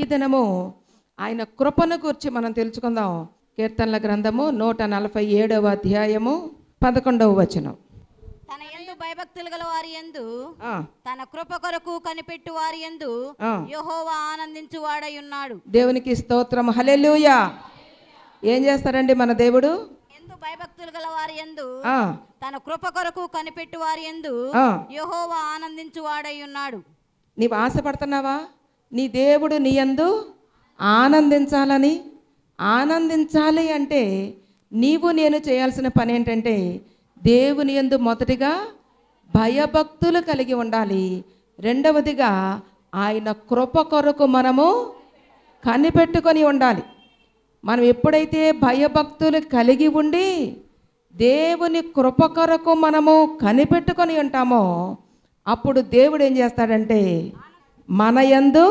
దినము ఆయన కృపను గురించి మనం తెలుసుకుందాం కీర్తనల గ్రంథము నూట నలభై ఏడవ అధ్యాయము పదకొండవ వచనం తన యందు భయభక్తులు గల వారి యందు ఆ, తన కృప కొరకు కనిపెట్టు వారి యందు ఆ. యెహోవా ఆనందించు వాడై ఉన్నాడు దేవునికి స్తోత్రం హల్లెలూయా ఏం చేస్తారండి మన దేవుడు ఎందు భయభక్తులు గల వారి యందు ఆ, తన కృప కొరకు కనిపెట్టు వారి యందు ఆ. యెహోవా ఆనందించు వాడై ఉన్నాడు నీవు ఆశపడుతున్నావా నీ దేవుడు నీ యందు ఆనందించాలని ఆనందించాలి అంటే నీవు నేను చేయాల్సిన పని ఏంటంటే దేవుని యందు మొదటిగా భయభక్తులు కలిగి ఉండాలి రెండవదిగా ఆయన కృప కొరకు మనము కనిపెట్టుకొని ఉండాలి మనం ఎప్పుడైతే భయభక్తులు కలిగి ఉండి దేవుని కృప కొరకు మనము కనిపెట్టుకొని ఉంటామో అప్పుడు దేవుడు ఏం చేస్తాడంటే మన యందు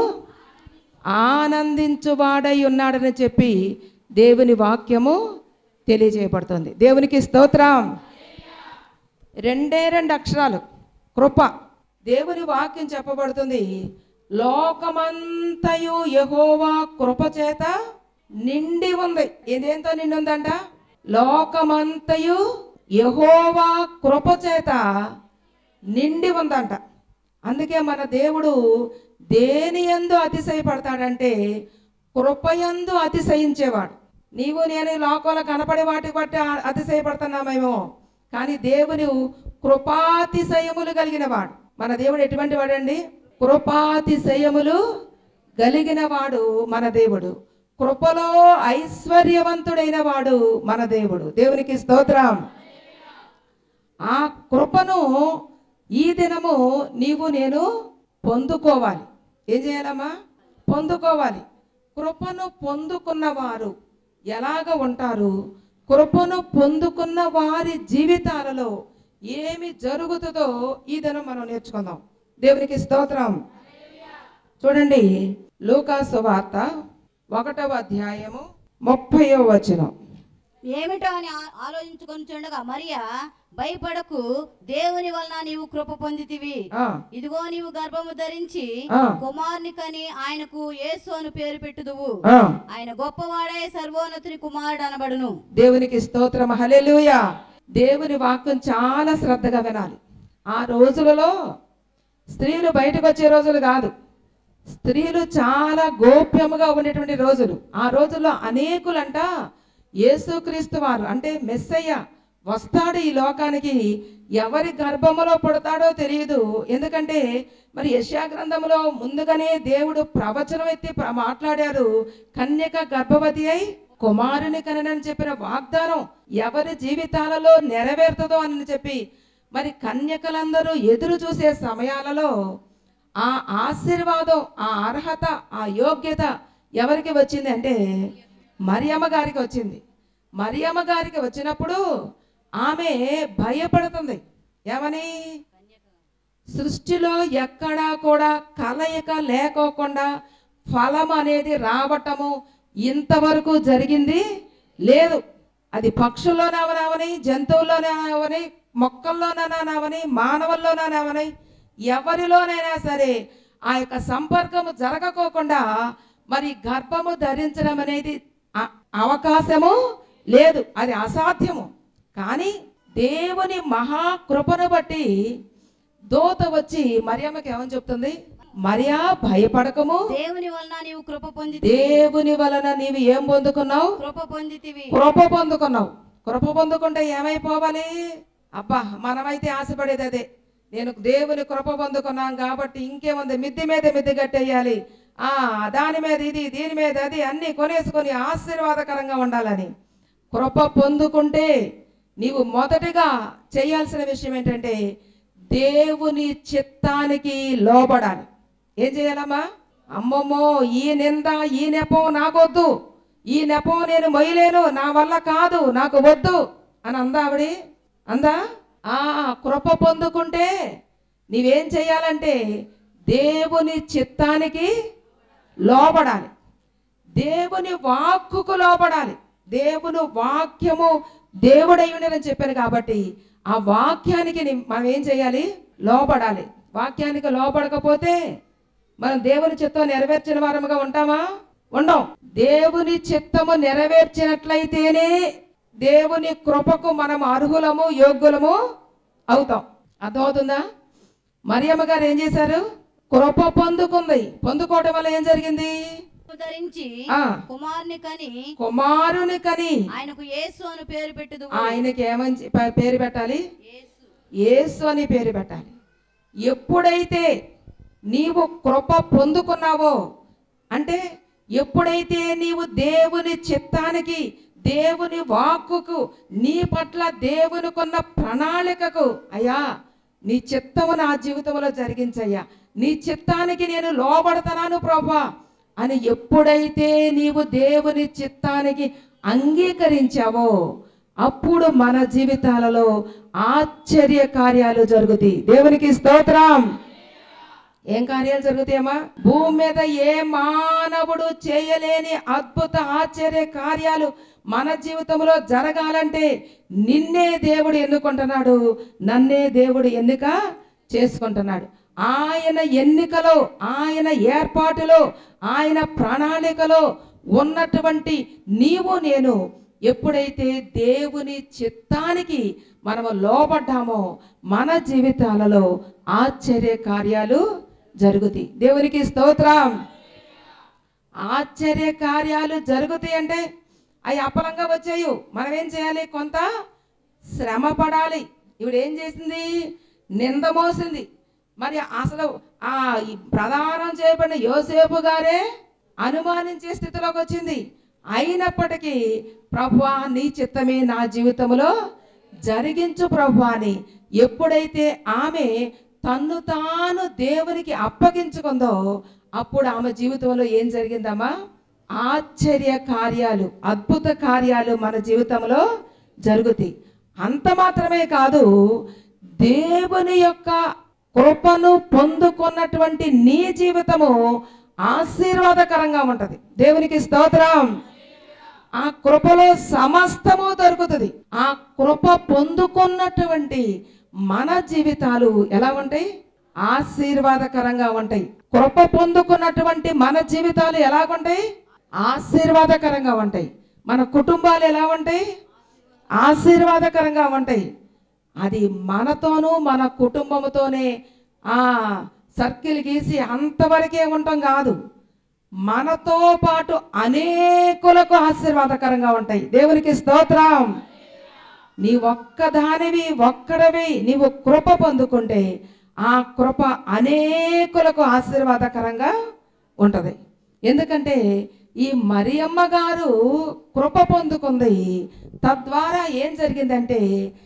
ఆనందించువాడై ఉన్నాడని చెప్పి దేవుని వాక్యము తెలియజేయబడుతుంది దేవునికి స్తోత్రం రెండే రెండు అక్షరాలు కృప దేవుని వాక్యం చెప్పబడుతుంది లోకమంతయు యహోవా కృప చేత నిండి ఉంది ఇదేంతో నిండి ఉందంట లోకమంతయు యహోవా కృప చేత నిండి ఉందంట అందుకే మన దేవుడు దేని యందు అతిశయపడతాడంటే కృపయందు అతిశయించేవాడు నీవు నేను ఈ లోకంలో కనపడే వాటి బట్టి ఆ- అతిశయపడుతున్నామేమో కానీ దేవుని కృపాతిశయములు కలిగిన వాడు మన దేవుడు ఎటువంటి వాడండి కృపాతిశయములు కలిగిన వాడు మన దేవుడు కృపలో ఐశ్వర్యవంతుడైన వాడు మన దేవుడు దేవునికి స్తోత్రం ఆ కృపను ఈ దినము నీవు నేను పొందుకోవాలి ఏం చేయాలమ్మా పొందుకోవాలి కృపను పొందుకున్నవారు ఎలాగ ఉంటారు కృపను పొందుకున్న వారి జీవితాలలో ఏమి జరుగుతుందో ఈ దినం మనం నేర్చుకుందాం దేవునికి స్తోత్రం చూడండి లూకాసు వార్త ఒకటవ అధ్యాయము ముప్పయో వచనం ఏమిటో అని ఆ- ఆలోచించుకొని చూడగా మరియా భయపడకు దేవుని వలన నీవు కృప పొందితివి ఆ, ఇదిగో నీవు గర్భము ధరించి ఆ. కుమారుని కని ఆయనకు యేసు అని పేరు పెట్టుదువు ఆ. ఆయన గొప్పవాడే సర్వోన్నతుని కుమారుడు అనబడును దేవునికి స్తోత్రం హల్లెలూయా దేవుని వాక్యం చాలా శ్రద్ధగా వినాలి ఆ రోజులలో స్త్రీలు బయటకు వచ్చే రోజులు కాదు స్త్రీలు చాలా గోప్యముగా ఉండేటువంటి రోజులు ఆ రోజుల్లో అనేకులంట యేసుక్రీస్తు వారు అంటే మెస్సయ్య వస్తాడు ఈ లోకానికి ఎవరి గర్భములో పుడతాడో తెలియదు ఎందుకంటే మరి యశా గ్రంథములో ముందుగానే దేవుడు ప్రవచనం ఎత్తి ప్ర- మాట్లాడారు కన్యక గర్భవతి అయి కుమారుని కనని చెప్పిన వాగ్దానం ఎవరి జీవితాలలో నెరవేరుతుందో అని చెప్పి మరి కన్యకలందరూ ఎదురు చూసే సమయాలలో ఆ ఆశీర్వాదం ఆ అర్హత ఆ యోగ్యత ఎవరికి వచ్చింది అంటే మరియమ్మ గారికి వచ్చింది మరియమ్మ గారికి వచ్చినప్పుడు ఆమె భయపడుతుంది ఏమని సృష్టిలో ఎక్కడా కూడా కలయిక లేకోకుండా ఫలం అనేది రావటము ఇంతవరకు జరిగింది లేదు అది పక్షుల్లోనవనవని జంతువుల్లోనవని మొక్కల్లోనవని మానవుల్లోనవని ఎవరిలోనైనా సరే ఆ యొక్క సంపర్కము జరగకోకుండా మరి గర్భము ధరించడం అనేది అ- అవకాశము లేదు అది అసాధ్యము కానీ దేవుని మహాకృపను బట్టి దోత వచ్చి మరియమ్మకి ఏమని చెప్తుంది మరియా భయపడకము దేవుని వలన నీవు కృప పొంది దేవుని వలన నీవు ఏం పొందుకున్నావు కృప పొందితివి కృప పొందుకున్నావు కృప పొందుకుంటే ఏమైపోవాలి అబ్బా మనమైతే ఆశపడేది అదే నేను దేవుని కృప పొందుకున్నాం కాబట్టి ఇంకేముంది మిద్ది మీద మిద్ది కట్టేయాలి ఆ దాని మీద ఇది దీని మీద అది అన్ని కొనేసుకొని ఆశీర్వాదకరంగా ఉండాలని కృప పొందుకుంటే నీవు మొదటిగా చేయాల్సిన విషయం ఏంటంటే దేవుని చిత్తానికి లోబడాలి ఏం చేయాలమ్మా అమ్మమ్మో ఈ నింద ఈ నెపం నాకొద్దు ఈ నెపం నేను మొయ్యలేను నా వల్ల కాదు నాకు వద్దు అని అందా ఆవిడి అందా ఆ కృప పొందుకుంటే నీవేం చేయాలంటే దేవుని చిత్తానికి లోబడాలి దేవుని వాక్కుకు లోబడాలి దేవుని వాక్యము దేవుడై ఉండని చెప్పాను కాబట్టి ఆ వాక్యానికి ని- మనం ఏం చేయాలి లోబడాలి వాక్యానికి లోబడకపోతే మనం దేవుని చిత్తం నెరవేర్చిన వారముగా ఉంటామా ఉండం దేవుని చిత్తము నెరవేర్చినట్లయితేనే దేవుని కృపకు మనం అర్హులము యోగ్యులము అవుతాం అర్థమవుతుందా మరియమ్మ గారు ఏం చేశారు కృప పొందుకుంది పొందుకోవడం వల్ల ఏం జరిగింది ధరించి ఆ కుమారుని కని కుమారుని కని ఆయనకు యేసు అని పేరు పెట్టుదు ఆయనకి ఏమని చె- ప- పేరు పెట్టాలి యేసు యేసు అని పేరు పెట్టాలి ఎప్పుడైతే నీవు కృప పొందుకున్నావో అంటే ఎప్పుడైతే నీవు దేవుని చిత్తానికి దేవుని వాక్కుకు నీ పట్ల దేవునికున్న ప్రణాళికకు అయ్యా నీ చిత్తము నా జీవితంలో జరిగించయ్యా నీ చిత్తానికి నేను లోబడతాను ప్రభా అని ఎప్పుడైతే నీవు దేవుని చిత్తానికి అంగీకరించావో అప్పుడు మన జీవితాలలో ఆశ్చర్య కార్యాలు జరుగుతాయి దేవునికి స్తోత్రం ఏం కార్యాలు జరుగుతాయమ్మా భూమి మీద ఏ మానవుడు చేయలేని అద్భుత ఆశ్చర్య కార్యాలు మన జీవితంలో జరగాలంటే నిన్నే దేవుడు ఎన్నుకుంటున్నాడు నన్నే దేవుడు ఎన్నిక చేసుకుంటున్నాడు ఆయన ఎన్నికలో ఆయన ఏర్పాటులో ఆయన ప్రణాళికలో ఉన్నటువంటి నీవు నేను ఎప్పుడైతే దేవుని చిత్తానికి మనము లోబడ్డామో మన జీవితాలలో ఆశ్చర్య కార్యాలు జరుగుతాయి దేవునికి స్తోత్రం ఆశ్చర్య కార్యాలు జరుగుతాయి అంటే అవి అపలంగా వచ్చాయి మనం ఏం చేయాలి కొంత శ్రమ పడాలి ఇవిడ ఏం చేసింది నింద మోసింది మరి అసలు ఆ ఈ ప్రధానం చేయబడిన యోసేపు గారే అనుమానించే స్థితిలోకి వచ్చింది అయినప్పటికీ ప్రభువా నీ చిత్తమే నా జీవితంలో జరిగించు ప్రభు అని ఎప్పుడైతే ఆమె తన్ను తాను దేవునికి అప్పగించుకుందో అప్పుడు ఆమె జీవితంలో ఏం జరిగిందమ్మా ఆశ్చర్య కార్యాలు అద్భుత కార్యాలు మన జీవితంలో జరుగుతాయి అంత మాత్రమే కాదు దేవుని యొక్క కృపను పొందుకున్నటువంటి నీ జీవితము ఆశీర్వాదకరంగా ఉంటది దేవునికి స్తోత్రం ఆ కృపలో సమస్తము దొరుకుతుంది ఆ కృప పొందుకున్నటువంటి మన జీవితాలు ఎలా ఉంటాయి ఆశీర్వాదకరంగా ఉంటాయి కృప పొందుకున్నటువంటి మన జీవితాలు ఎలాగుంటాయి ఆశీర్వాదకరంగా ఉంటాయి మన కుటుంబాలు ఎలా ఉంటాయి ఆశీర్వాదకరంగా ఉంటాయి అది మనతోనూ మన కుటుంబంతోనే ఆ సర్కిల్ గీసి అంతవరకే ఉండటం కాదు మనతో పాటు అనేకులకు ఆశీర్వాదకరంగా ఉంటాయి దేవునికి స్తోత్రం నీ ఒక్కదానివి ఒక్కడవి నీవు కృప పొందుకుంటే ఆ కృప అనేకులకు ఆశీర్వాదకరంగా ఉంటది ఎందుకంటే ఈ మరియమ్మ గారు కృప పొందుకుంది తద్వారా ఏం జరిగిందంటే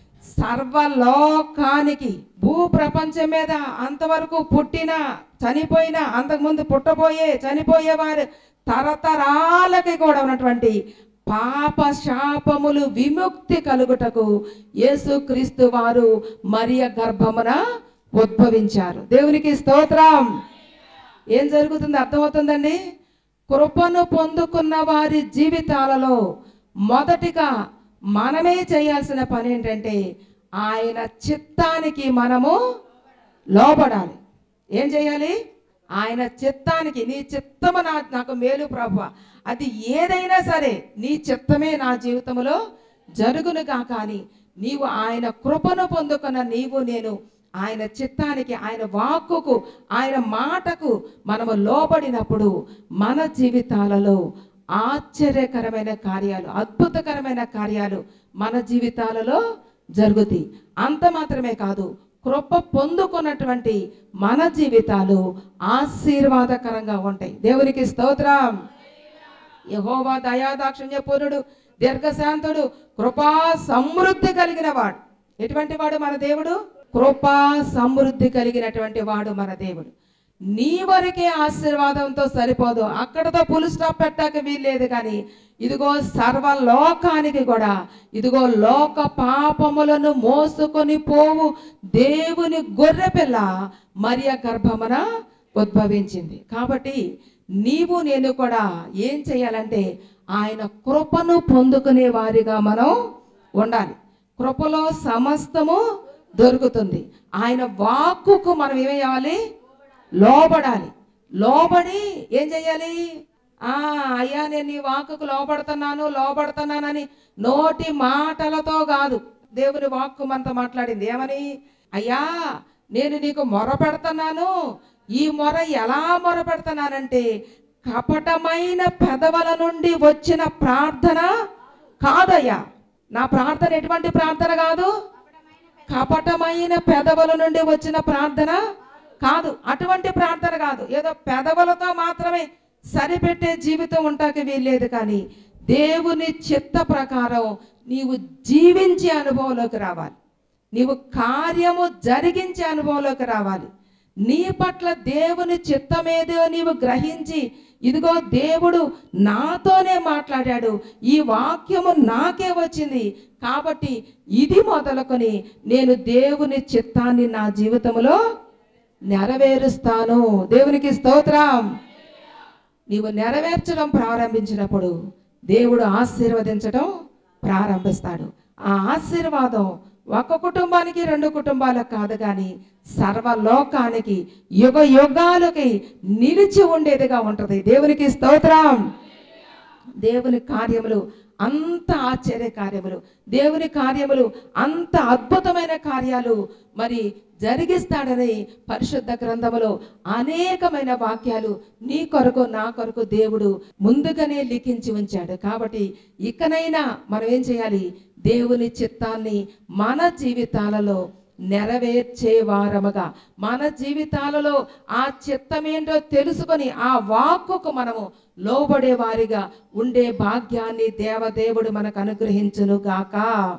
సర్వలోకానికి భూ ప్రపంచం మీద అంతవరకు పుట్టిన చనిపోయిన అంతకుముందు పుట్టబోయే చనిపోయేవారు తరతరాలకి కూడా ఉన్నటువంటి పాప శాపములు విముక్తి కలుగుటకు యేసుక్రీస్తు వారు మరియ గర్భమున ఉద్భవించారు దేవునికి స్తోత్రం ఏం జరుగుతుంది అర్థమవుతుందండి కృపను పొందుకున్న వారి జీవితాలలో మొదటిగా మనమే చేయాల్సిన పని ఏంటంటే ఆయన చిత్తానికి మనము లోబడాలి ఏం చేయాలి ఆయన చిత్తానికి నీ చిత్తము నా నాకు మేలు ప్రభు అది ఏదైనా సరే నీ చిత్తమే నా జీవితంలో జరుగునుగా కానీ నీవు ఆయన కృపను పొందుకున్న నీవు నేను ఆయన చిత్తానికి ఆయన వాక్కుకు ఆయన మాటకు మనము లోబడినప్పుడు మన జీవితాలలో ఆశ్చర్యకరమైన కార్యాలు అద్భుతకరమైన కార్యాలు మన జీవితాలలో జరుగుతాయి అంత మాత్రమే కాదు కృప పొందుకున్నటువంటి మన జీవితాలు ఆశీర్వాదకరంగా ఉంటాయి దేవునికి స్తోత్రం యహోవా దయాదాక్షిణ్య పూర్ణుడు దీర్ఘశాంతుడు కృపా సమృద్ధి కలిగిన వాడు ఎటువంటి వాడు మన దేవుడు కృపా సమృద్ధి కలిగినటువంటి వాడు మన దేవుడు నీ వరకే ఆశీర్వాదంతో సరిపోదు అక్కడతో పులు స్టాప్ పెట్టాక వీల్లేదు కానీ ఇదిగో సర్వలోకానికి కూడా ఇదిగో లోక పాపములను మోసుకొని పోవు దేవుని గొర్రెపిల్ల మరియ గర్భమున ఉద్భవించింది కాబట్టి నీవు నేను కూడా ఏం చేయాలంటే ఆయన కృపను పొందుకునే వారిగా మనం ఉండాలి కృపలో సమస్తము దొరుకుతుంది ఆయన వాక్కుకు మనం ఏమేయాలి లోబడాలి లోబడి ఏం చెయ్యాలి ఆ అయ్యా నేను నీ వాక్కుకు లోపడుతున్నాను లోపడుతున్నానని నోటి మాటలతో కాదు దేవుని వాక్కు మనతో మాట్లాడింది ఏమని అయ్యా నేను నీకు మొర పెడుతున్నాను ఈ మొర ఎలా మొర పెడుతున్నానంటే కపటమైన పెదవుల నుండి వచ్చిన ప్రార్థన కాదయ్యా నా ప్రార్థన ఎటువంటి ప్రార్థన కాదు కపటమైన పెదవుల నుండి వచ్చిన ప్రార్థన కాదు అటువంటి ప్రార్థన కాదు ఏదో పెదవులతో మాత్రమే సరిపెట్టే జీవితం ఉంటాకి వీల్లేదు కానీ దేవుని చిత్త ప్రకారం నీవు జీవించే అనుభవంలోకి రావాలి నీవు కార్యము జరిగించే అనుభవంలోకి రావాలి నీ పట్ల దేవుని చిత్తమేదో నీవు గ్రహించి ఇదిగో దేవుడు నాతోనే మాట్లాడాడు ఈ వాక్యము నాకే వచ్చింది కాబట్టి ఇది మొదలుకొని నేను దేవుని చిత్తాన్ని నా జీవితంలో నెరవేరుస్తాను దేవునికి స్తోత్రం నీవు నెరవేర్చడం ప్రారంభించినప్పుడు దేవుడు ఆశీర్వదించడం ప్రారంభిస్తాడు ఆ ఆశీర్వాదం ఒక కుటుంబానికి రెండు కుటుంబాలకు కాదు కానీ సర్వలోకానికి యుగ యుగాలకి నిలిచి ఉండేదిగా ఉంటది దేవునికి స్తోత్రం దేవుని కార్యములు అంత ఆశ్చర్య కార్యములు దేవుని కార్యములు అంత అద్భుతమైన కార్యాలు మరి జరిగిస్తాడని పరిశుద్ధ గ్రంథములో అనేకమైన వాక్యాలు నీ కొరకు నా కొరకు దేవుడు ముందుగానే లిఖించి ఉంచాడు కాబట్టి ఇకనైనా మనం ఏం చేయాలి దేవుని చిత్తాన్ని మన జీవితాలలో నెరవేర్చే వారముగా మన జీవితాలలో ఆ చిత్తమేంటో తెలుసుకొని ఆ వాక్కుకు మనము లోబడే వారిగా ఉండే భాగ్యాన్ని దేవదేవుడు మనకు అనుగ్రహించును గాక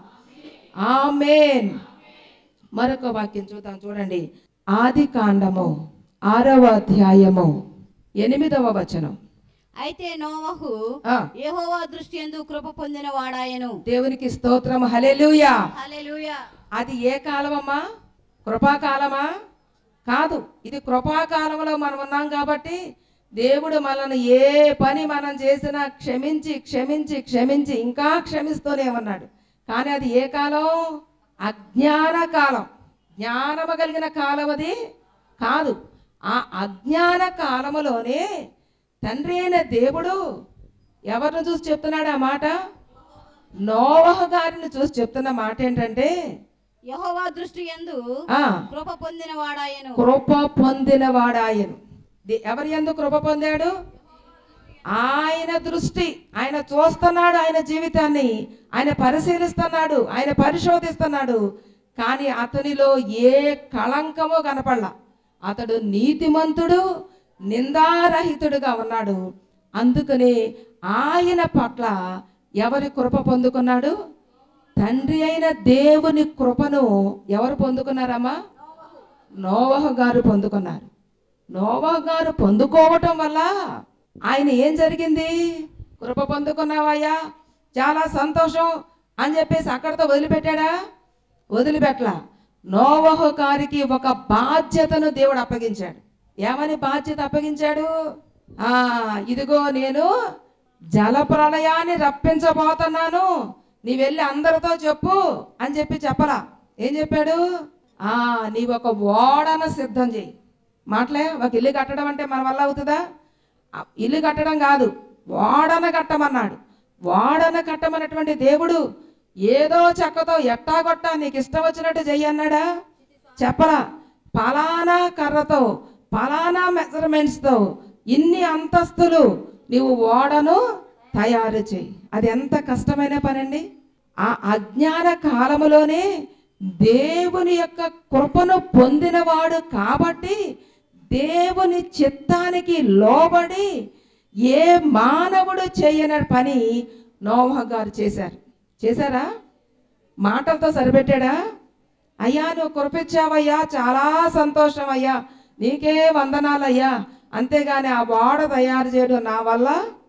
ఆమేన్ మరొక వాక్యం చూద్దాం చూడండి ఆది కాండము ఆరవ అధ్యాయము ఎనిమిదవ వచనం అయితే నోవహు ఆ, యెహోవా దృష్టి ఎందు కృప పొందిన వాడాయను దేవునికి స్తోత్రం హల్లెలూయా హల్లెలూయా అది ఏ కాలమమ్మా కృపాకాలమా కాదు ఇది కృపాకాలంలో మనం ఉన్నాం కాబట్టి దేవుడు మనల్ని ఏ పని మనం చేసినా క్షమించి క్షమించి క్షమించి ఇంకా క్షమిస్తూనే ఉన్నాడు కానీ అది ఏ కాలం అజ్ఞాన కాలం జ్ఞానము కలిగిన కాలం అది కాదు ఆ అజ్ఞాన కాలములోనే తండ్రి అయిన దేవుడు ఎవరిని చూసి చెప్తున్నాడు ఆ మాట నోవహ గారిని చూసి చెప్తున్న మాట ఏంటంటే యెహోవా దృష్టి ఎందు ఆ కృప పొందిన వాడాయను కృప పొందినవాడాయను ది- ఎవరి ఎందు కృప పొందాడు ఆయన దృష్టి ఆయన చూస్తున్నాడు ఆయన జీవితాన్ని ఆయన పరిశీలిస్తున్నాడు ఆయన పరిశోధిస్తున్నాడు కానీ అతనిలో ఏ కళంకమో కనపడలా అతడు నీతిమంతుడు నిందారహితుడుగా ఉన్నాడు అందుకని ఆయన పట్ల ఎవరి కృప పొందుకున్నాడు తండ్రి అయిన దేవుని కృపను ఎవరు పొందుకున్నారమ్మా నోవహ గారు పొందుకున్నారు నోవహ గారు పొందుకోవటం వల్ల ఆయన ఏం జరిగింది కృప పొందుకున్నావయ్యా చాలా సంతోషం అని చెప్పేసి అక్కడితో వదిలిపెట్టాడా వదిలిపెట్టలా నోవహ గారికి ఒక బాధ్యతను దేవుడు అప్పగించాడు ఏమని బాధ్యత అప్పగించాడు ఆ ఇదిగో నేను జల ప్రళయాన్ని రప్పించబోతున్నాను నీ వెళ్ళి అందరితో చెప్పు అని చెప్పి చెప్పలా ఏం చెప్పాడు ఆ నీవు ఒక ఓడను సిద్ధం చేయి మాటలే ఒక ఇల్లు కట్టడం అంటే మన వల్ల అవుతుందా ఆ, ఇల్లు కట్టడం కాదు ఓడన కట్టమన్నాడు ఓడన కట్టమన్నటువంటి దేవుడు ఏదో చెక్కతో ఎట్టాగొట్టా నీకు ఇష్టం వచ్చినట్టు చెయ్యన్నాడా చెప్పలా పలానా కర్రతో పలానా మెజర్మెంట్స్తో ఇన్ని అంతస్తులు నీవు ఓడను తయారు చేయి అది ఎంత కష్టమైన పనండి ఆ అజ్ఞాన కాలములోనే దేవుని యొక్క కృపను పొందినవాడు కాబట్టి దేవుని చిత్తానికి లోబడి ఏ మానవుడు చేయని పని నోవహ గారు చేశారు చేశారా మాటలతో సరిపెట్టాడా అయ్యా నువ్వు కురిపించావయ్యా చాలా సంతోషం అయ్యా నీకే వందనాలయ్యా అంతేగాని ఆ వాడ తయారు చేయడం నా వల్ల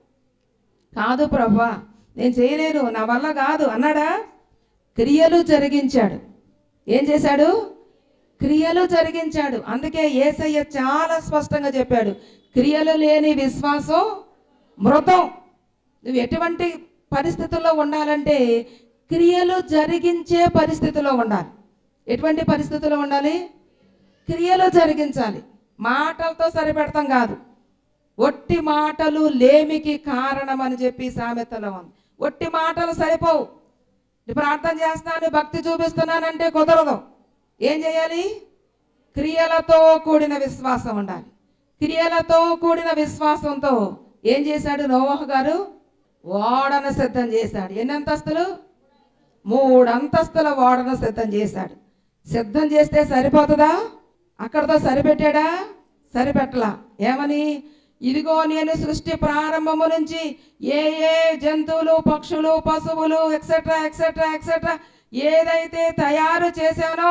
కాదు ప్రభా నేను చేయలేను నా వల్ల కాదు అన్నాడా క్రియలు జరిగించాడు ఏం చేశాడు క్రియలు జరిగించాడు అందుకే ఏసయ్య చాలా స్పష్టంగా చెప్పాడు క్రియలు లేని విశ్వాసం మృతం నువ్వు ఎటువంటి పరిస్థితుల్లో ఉండాలంటే క్రియలు జరిగించే పరిస్థితిలో ఉండాలి ఎటువంటి పరిస్థితుల్లో ఉండాలి క్రియలు జరిగించాలి మాటలతో సరిపెడతాం కాదు ఒట్టి మాటలు లేమికి కారణం అని చెప్పి సామెతలో ఉంది ఒట్టి మాటలు సరిపోవు ఇప్పుడు ప్రార్థన చేస్తున్నాను భక్తి చూపిస్తున్నానంటే కుదరదు ఏం చేయాలి క్రియలతో కూడిన విశ్వాసం ఉండాలి క్రియలతో కూడిన విశ్వాసంతో ఏం చేశాడు నోవహ గారు ఓడను సిద్ధం చేశాడు ఎన్ని అంతస్తులు మూడు అంతస్తుల ఓడను సిద్ధం చేశాడు సిద్ధం చేస్తే సరిపోతుందా అక్కడతో సరిపెట్టాడా సరిపెట్టలా ఏమని ఇదిగో నేను సృష్టి ప్రారంభము నుంచి ఏ ఏ జంతువులు పక్షులు పశువులు ఎక్సెట్రా ఎక్సెట్రా ఎక్సెట్రా ఏదైతే తయారు చేశానో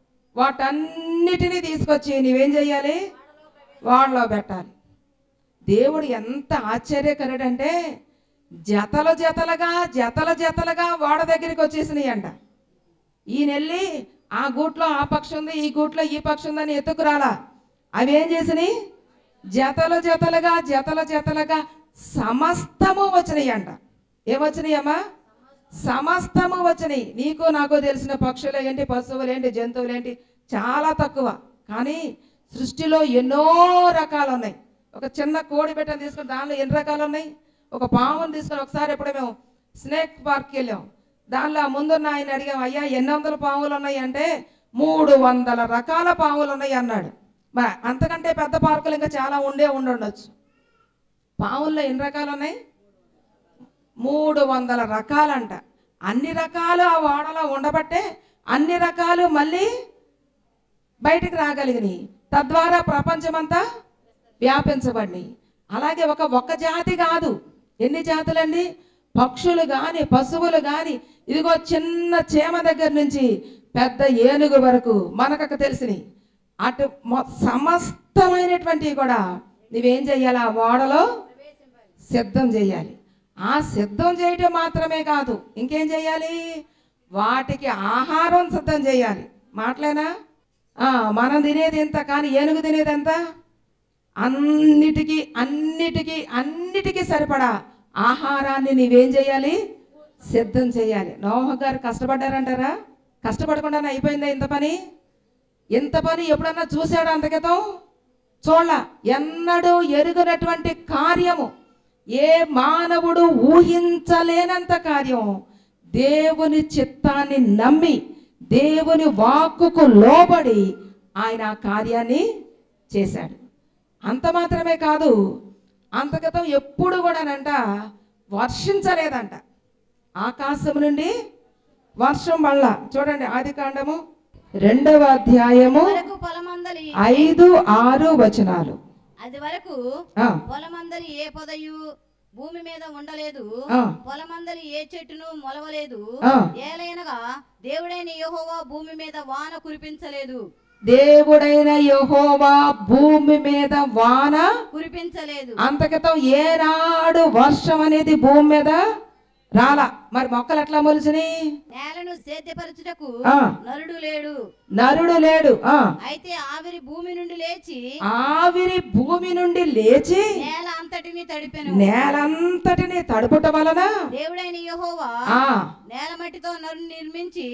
వాటన్నిటినీ తీసుకొచ్చి నీవేం చెయ్యాలి వాళ్ళలో పెట్టాలి దేవుడు ఎంత ఆశ్చర్యకరుడంటే జతల జతలుగా జతల జతలుగా వాడ దగ్గరికి వచ్చేసినాయి అంట ఈయన వెళ్ళి ఆ గూట్లో ఆ పక్షి ఉంది ఈ గూట్లో ఈ పక్షి ఉందని ఎత్తుకురాలా అవి ఏం చేసినాయి జతలు జతలుగా జతల జతలుగా సమస్తము వచ్చినాయి అంట ఏమొచ్చినాయమ్మా సమస్తము వచ్చినాయి నీకు నాకు తెలిసిన పక్షులు ఏంటి పశువులు ఏంటి జంతువులు ఏంటి చాలా తక్కువ కానీ సృష్టిలో ఎన్నో రకాలు ఉన్నాయి ఒక చిన్న కోడి పెట్టని తీసుకుని దానిలో ఎన్ని రకాలు ఉన్నాయి ఒక పాముని తీసుకొని ఒకసారి ఎప్పుడు మేము స్నేక్ పార్క్కి వెళ్ళాం దానిలో ఆ ముందున్న ఆయన అడిగాం అయ్యా ఎన్ని వందల పాములు ఉన్నాయి అంటే మూడు వందల రకాల పాములు ఉన్నాయి అన్నాడు మరి అంతకంటే పెద్ద పార్కులు ఇంకా చాలా ఉండే ఉండుండొచ్చు పాముల్లో ఎన్ని రకాలు ఉన్నాయి మూడు వందల రకాలంట అన్ని రకాలు ఆ ఓడలో ఉండబట్టే అన్ని రకాలు మళ్ళీ బయటికి రాగలిగినాయి తద్వారా ప్రపంచమంతా వ్యాపించబడినాయి అలాగే ఒక ఒక్క జాతి కాదు ఎన్ని జాతులండి పక్షులు కానీ పశువులు కానీ ఇదిగో చిన్న చీమ దగ్గర నుంచి పెద్ద ఏనుగు వరకు మనకు తెలిసినాయి అటు మొ- సమస్తమైనటువంటివి కూడా నువ్వేం చెయ్యాలి ఆ ఓడలో సిద్ధం చేయాలి ఆ సిద్ధం చేయటం మాత్రమే కాదు ఇంకేం చేయాలి వాటికి ఆహారం సిద్ధం చేయాలి మాటలేనా ఆ, మనం తినేది ఎంత కానీ ఏనుగు తినేది ఎంత అన్నిటికీ అన్నిటికీ అన్నిటికీ సరిపడా ఆహారాన్ని నీవేం చేయాలి సిద్ధం చేయాలి నోహ గారు కష్టపడ్డారంటారా కష్టపడకుండానే అయిపోయిందా ఇంత పని ఇంత పని ఎప్పుడన్నా చూశాడు అంత క్రితం చూడ ఎన్నడూ ఎరుగనటువంటి కార్యము ఏ మానవుడు ఊహించలేనంత కార్యం దేవుని చిత్తాన్ని నమ్మి దేవుని వాక్కుకు లోబడి ఆయన ఆ కార్యాన్ని చేశాడు అంత మాత్రమే కాదు అంత క్రితం ఎప్పుడు కూడానంట వర్షించలేదంట ఆకాశం నుండి వర్షం వల్ల చూడండి ఆది కాండము రెండవ అధ్యాయము వరకు పొలమందలి ఐదు ఆరు వచనాలు అది వరకు ఆ, పొలమందలి ఏ పొదయు భూమి మీద ఉండలేదు ఆ. పొలమందలి ఏ చెట్టును మొలవలేదు ఆ. ఏలైనగా దేవుడైన యెహోవా భూమి మీద వాన కురిపించలేదు దేవుడైన యెహోవా భూమి మీద వాన కురిపించలేదు అంతకితం ఏనాడు వర్షం అనేది భూమి మీద రాలా మరి మొక్కలు ఎట్లా మొలిచినాయి నేలను సేద్యపరచుటకు ఆ. నరుడు లేడు నరుడు లేడు ఆ అయితే ఆవిరి భూమి నుండి లేచి ఆవిరి భూమి నుండి లేచి నేల అంతటిని తడిపెను నేలంతటిని తడుపుట వలన దేవుడైన యెహోవా ఆ నేల మట్టితో నరుని నిర్మించి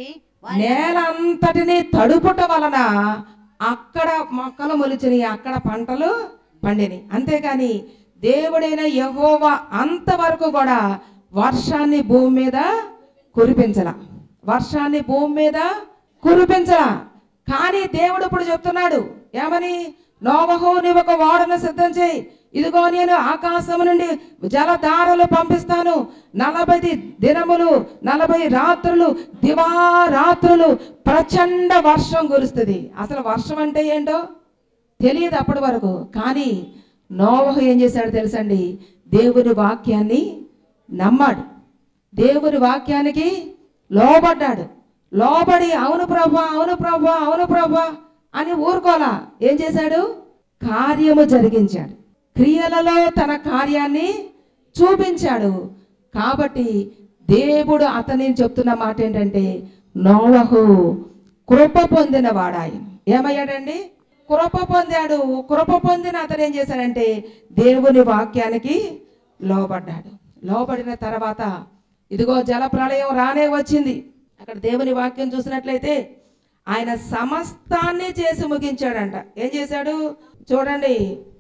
నేలంతటిని తడుపుట వలన అక్కడ మొక్కలు మొలిచినాయి అక్కడ పంటలు పండినాయి అంతేకాని దేవుడైన యహోవా అంతవరకు కూడా వర్షాన్ని భూమి మీద కురిపించల వర్షాన్ని భూమి మీద కురిపించల కానీ దేవుడు ఇప్పుడు చెప్తున్నాడు ఏమని నోవహు నీవు ఒక ఓడను సిద్ధం చేయి ఇదిగో నేను ఆకాశం నుండి జలధారలు పంపిస్తాను నలభై దినములు నలభై రాత్రులు దివారాత్రులు ప్రచండ వర్షం కురుస్తుంది అసలు వర్షం అంటే ఏంటో తెలియదు అప్పటి వరకు కానీ నోవహు ఏం చేశాడు తెలుసండి దేవుని వాక్యాన్ని నమ్మాడు దేవుని వాక్యానికి లోబడ్డాడు లోబడి అవును ప్రభా అవును ప్రభా అవును ప్రభా అని ఊరుకోలా ఏం చేశాడు కార్యము జరిగించాడు క్రియలలో తన కార్యాన్ని చూపించాడు కాబట్టి దేవుడు అతని చెప్తున్న మాట ఏంటంటే నోవహు కృప పొందిన వాడాయన ఏమయ్యాడండి కృప పొందాడు కృప పొందిన అతను ఏం చేశాడంటే దేవుని వాక్యానికి లోబడ్డాడు లోబడిన తర్వాత ఇదిగో జల ప్రళయం రానే వచ్చింది అక్కడ దేవుని వాక్యం చూసినట్లయితే ఆయన సమస్తాన్ని చేసి ముగించాడంట ఏం చేశాడు చూడండి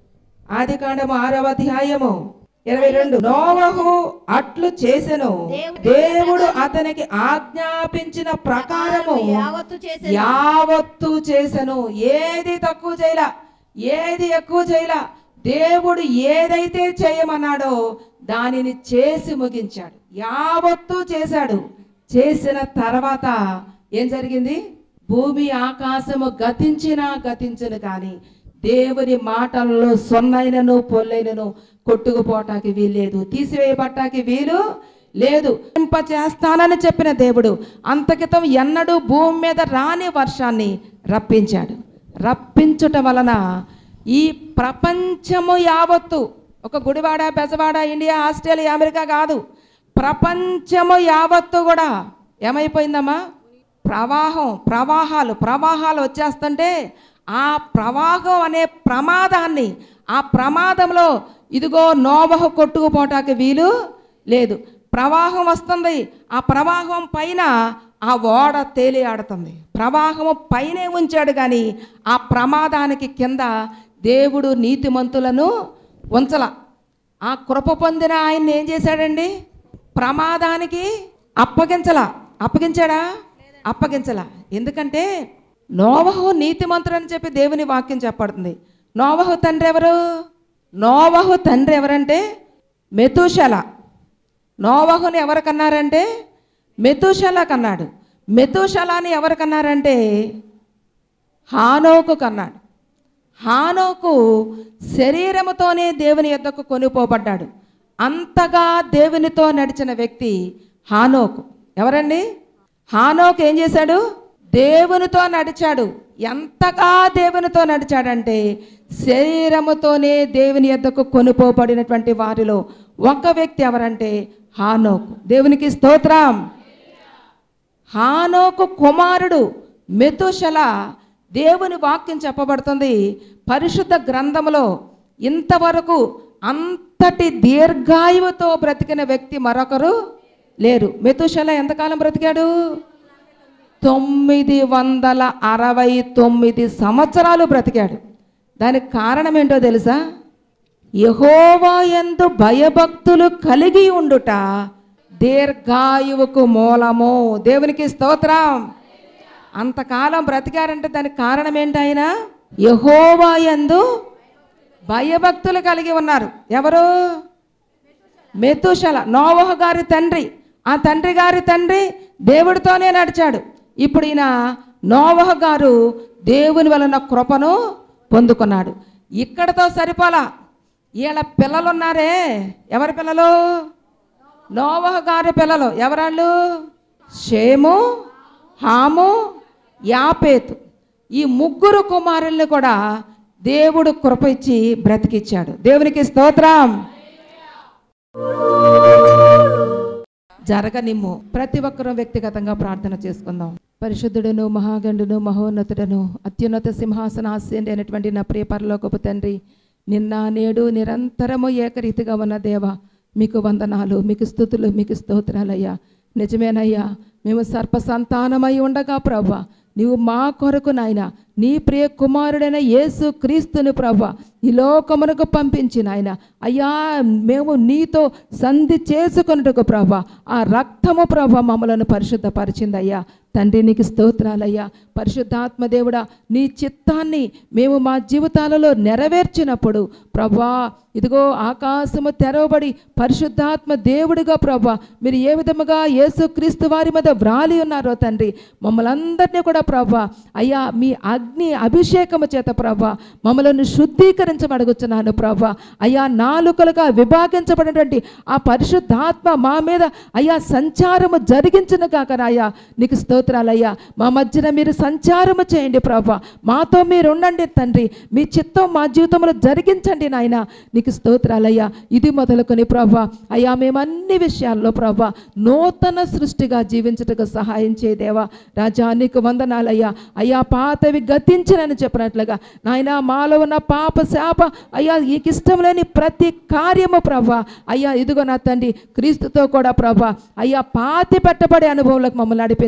ఆది కాండము ఆరవ అధ్యాయము ఇరవై రెండు నోవహు అట్లు చేసెను దేవుడు అతనికి ఆజ్ఞాపించిన ప్రకారము యావత్తు చేసే యావత్తు చేసెను ఏది తక్కువ చేయలా ఏది ఎక్కువ చేయలా దేవుడు ఏదైతే చేయమన్నాడో దానిని చేసి ముగించాడు యావత్తు చేశాడు చేసిన తర్వాత ఏం జరిగింది భూమి ఆకాశము గతించినా గతించను కానీ దేవుని మాటల్లో సొన్నైనను పొల్లైనను కొట్టుకుపోవటానికి వీల్లేదు తీసివేయబట్టానికి వీలు లేదు ఇంప చేస్తానని చెప్పిన దేవుడు అంతకితం ఎన్నడూ భూమి మీద రాని వర్షాన్ని రప్పించాడు రప్పించుట వలన ఈ ప్రపంచము యావత్తు ఒక Gudivada Bezawada India Australia America కాదు ప్రపంచము యావత్తు కూడా ఏమైపోయిందమ్మా ప్రవాహం ప్రవాహాలు ప్రవాహాలు వచ్చేస్తుంటే ఆ ప్రవాహం అనే ప్రమాదాన్ని ఆ ప్రమాదంలో ఇదిగో నోవహు కొట్టుకుపోటానికి వీలు లేదు ప్రవాహం వస్తుంది ఆ ప్రవాహం పైన ఆ ఓడ తేలి ఆడుతుంది ప్రవాహము పైనే ఉంచాడు కానీ ఆ ప్రమాదానికి కింద దేవుడు నీతిమంతులను ఉంచల ఆ కృప పొందిన ఆయన్ని ఏం చేశాడండి ప్రమాదానికి అప్పగించల అప్పగించాడా అప్పగించల ఎందుకంటే నోవహు నీతిమంతుడు అని చెప్పి దేవుని వాక్యం చెప్పబడుతుంది నోవహు తండ్రి ఎవరు నోవహు తండ్రి ఎవరంటే మెతుషల నోవహుని ఎవరు కన్నారంటే మెతుషల కన్నాడు మెతుషలాని ఎవరు కన్నారంటే హానోకు కన్నాడు హానోకు శరీరముతోనే దేవుని యొద్దకు కొనిపోబడ్డాడు అంతగా దేవునితో నడిచిన వ్యక్తి హానోకు ఎవరండి హానోకు ఏం చేశాడు దేవునితో నడిచాడు ఎంతగా దేవునితో నడిచాడంటే శరీరముతోనే దేవుని యొద్దకు కొనుపోబడినటువంటి వారిలో ఒక వ్యక్తి ఎవరంటే హానోకు దేవునికి స్తోత్రం హానోకు కుమారుడు మెతుషల దేవుని వాక్యం చెప్పబడుతుంది పరిశుద్ధ గ్రంథములో ఇంతవరకు అంతటి దీర్ఘాయువుతో బ్రతికిన వ్యక్తి మరొకరు లేరు మెతుషల ఎంతకాలం బ్రతికాడు తొమ్మిది వందల అరవై తొమ్మిది సంవత్సరాలు బ్రతికాడు దానికి కారణం ఏంటో తెలుసా యహోవా ఎందు భయభక్తులు కలిగి ఉండుట దీర్ఘాయువుకు మూలము దేవునికి స్తోత్రం అంతకాలం బ్రతికారంటే దానికి కారణం ఏంటి యహోవా యందు భయభక్తులు కలిగి ఉన్నారు ఎవరు మెతుషల నోవహ గారి తండ్రి ఆ తండ్రి గారి తండ్రి దేవుడితోనే నడిచాడు ఇప్పుడు ఈయన నోవహ గారు దేవుని వలన కృపను పొందుకున్నాడు ఇక్కడతో సరిపోలా వీళ్ళ పిల్లలు ఉన్నారే ఎవరి పిల్లలు నోవహ గారి పిల్లలు ఎవరాళ్ళు షేము హాము యాపేతు ఈ ముగ్గురు కుమారుల్ని కూడా దేవుడు కృప ఇచ్చి బ్రతికిచ్చాడు దేవునికి స్తోత్రం జరగనిమ్ము ప్రతి ఒక్కరూ వ్యక్తిగతంగా ప్రార్థన చేసుకుందాం పరిశుద్ధుడును మహాగండును మహోన్నతుడను అత్యున్నత సింహాసనాస్యండి అయినటువంటి నా ప్రియ పరలోకపు తండ్రి నిన్న నేడు నిరంతరము ఏకరీతిగా ఉన్న దేవ మీకు వందనాలు మీకు స్థుతులు మీకు స్తోత్రాలయ్యా నిజమేనయ్యా మేము సర్ప సంతానమై ఉండగా ప్రభా నీవు మా కొరకు నాయన నీ ప్రియ కుమారుడైన యేసు క్రీస్తుని ప్రభా ఈ లోకమునకు పంపించి నాయన అయ్యా మేము నీతో సంధి చేసుకొనుటకు ప్రభా ఆ రక్తము ప్రభా మమ్మలను పరిశుద్ధపరిచింది అయ్యా తండ్రి నీకు స్తోత్రాలయ్యా పరిశుద్ధాత్మ దేవుడా నీ చిత్తాన్ని మేము మా జీవితాలలో నెరవేర్చినప్పుడు ప్రభా ఇదిగో ఆకాశము తెరవబడి పరిశుద్ధాత్మ దేవుడిగా ప్రభా మీరు ఏ విధముగా యేసుక్రీస్తు వారి మీద వ్రాలి ఉన్నారో తండ్రి మమ్మల్ని అందరినీ కూడా ప్రభా అయ్యా మీ అగ్ని అభిషేకము చేత ప్రభా మమ్మలను శుద్ధీకరించబడుగుచున్నాను ప్రభా అయ్యా నాలుకలుగా విభాగించబడినటువంటి ఆ పరిశుద్ధాత్మ మా మీద అయ్యా సంచారము జరిగించిన కాక రాయా నీకు స్తోత్రాలయ్యా మా మధ్యన మీరు సంచారము చేయండి ప్రభా మాతో మీరు ఉండండి తండ్రి మీ చిత్తం మా జీవితంలో జరిగించండి నాయన నీకు స్తోత్రాలయ్యా ఇది మొదలుకొని ప్రభా అయ్యా మేము అన్ని విషయాల్లో ప్రభా నూతన సృష్టిగా జీవించుటకు సహాయం చేయదేవా రాజా నీకు వందనాలయ్యా అయ్యా పాతవి గతించనని చెప్పినట్లుగా నాయన మాలో ఉన్న పాప శాప అయ్యా నీకు ఇష్టం లేని ప్రతి కార్యము ప్రభా అయ్యా ఇదిగో నా తండ్రి క్రీస్తుతో కూడా ప్రభా అయ్యా పాతి పెట్టబడే అనుభవంలోకి మమ్మల్ని నడిపించండి రాజా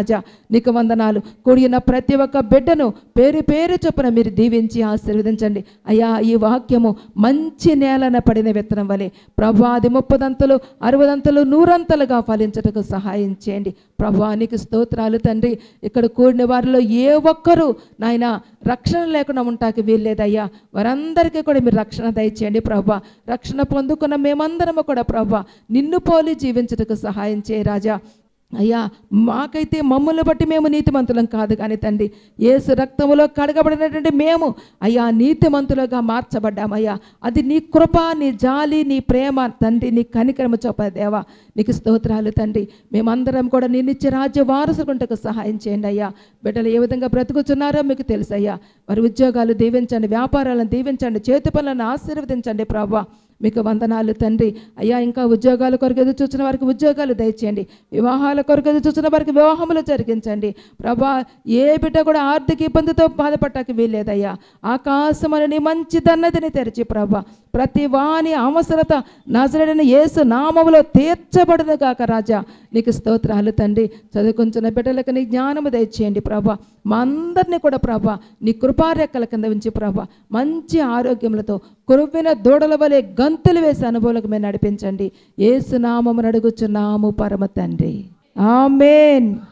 రాజా నీకు వందనాలు కూడిన ప్రతి ఒక్క బిడ్డను పేరు పేరు చొప్పున మీరు దీవించి ఆశీర్వదించండి అయ్యా ఈ వాక్యము మంచి నేలన పడిన విత్తనం వలె ప్రభా అది ముప్పదంతలు అరవదంతలు నూరంతలుగా ఫలించటకు సహాయం చేయండి ప్రభా నీకు స్తోత్రాలు తండ్రి ఇక్కడ కూడిన వారిలో ఏ ఒక్కరూ నాయన రక్షణ లేకుండా ఉంటాకి వీల్లేదయ్యా వారందరికీ కూడా మీరు రక్షణ దయచేయండి ప్రభా రక్షణ పొందుకున్న మేమందరము కూడా ప్రభా నిన్ను పోలి జీవించటకు సహాయం చేయ రాజా అయ్యా మాకైతే మమ్మల్ని బట్టి మేము నీతిమంతులం కాదు కానీ తండ్రి ఏసు రక్తములో కడగబడినటువంటి మేము అయ్యా నీతిమంతులుగా మార్చబడ్డామయ్యా అది నీ కృప నీ జాలి నీ ప్రేమ తండ్రి నీ కనికరము చొప్ప దేవా నీకు స్తోత్రాలు తండ్రి మేమందరం కూడా నేను ఇచ్చే రాజ్య వారసుకుంటకు సహాయం చేయండి అయ్యా బిడ్డలు ఏ విధంగా బ్రతుకుతున్నారో మీకు తెలుసు అయ్యా వారి ఉద్యోగాలు దీవించండి వ్యాపారాలను దీవించండి చేతి పనులను ఆశీర్వదించండి ప్రభా మీకు వందనాలు తండ్రి అయ్యా ఇంకా ఉద్యోగాల కొరకు ఎదురు చూసిన వారికి ఉద్యోగాలు దయచేయండి వివాహాల కొరకు ఎదురు చూసిన వారికి వివాహములు జరిగించండి ప్రభా ఏ బిడ్డ కూడా ఆర్థిక ఇబ్బందితో బాధపడటానికి వీల్లేదయ్యా ఆకాశమని నీ మంచి దన్నదిని తెరిచి ప్రభా ప్రతి వాని అవసరత నజరడిన యేసు నామములో తీర్చబడదు గాక రాజా నీకు స్తోత్రాలు తండ్రి చదువుకుంటున్న బిడ్డలకు నీ జ్ఞానము దయచేయండి ప్రభా మా అందరినీ కూడా ప్రభా నీ కృపారెక్కల కింద ఉంచి ప్రభా మంచి ఆరోగ్యములతో కురువిన దూడల వలె గంతులు వేసే అనుభవాలకు మేము నడిపించండి ఏసునామము అడుగుచున్నాము పరమ తండ్రి ఆమెన్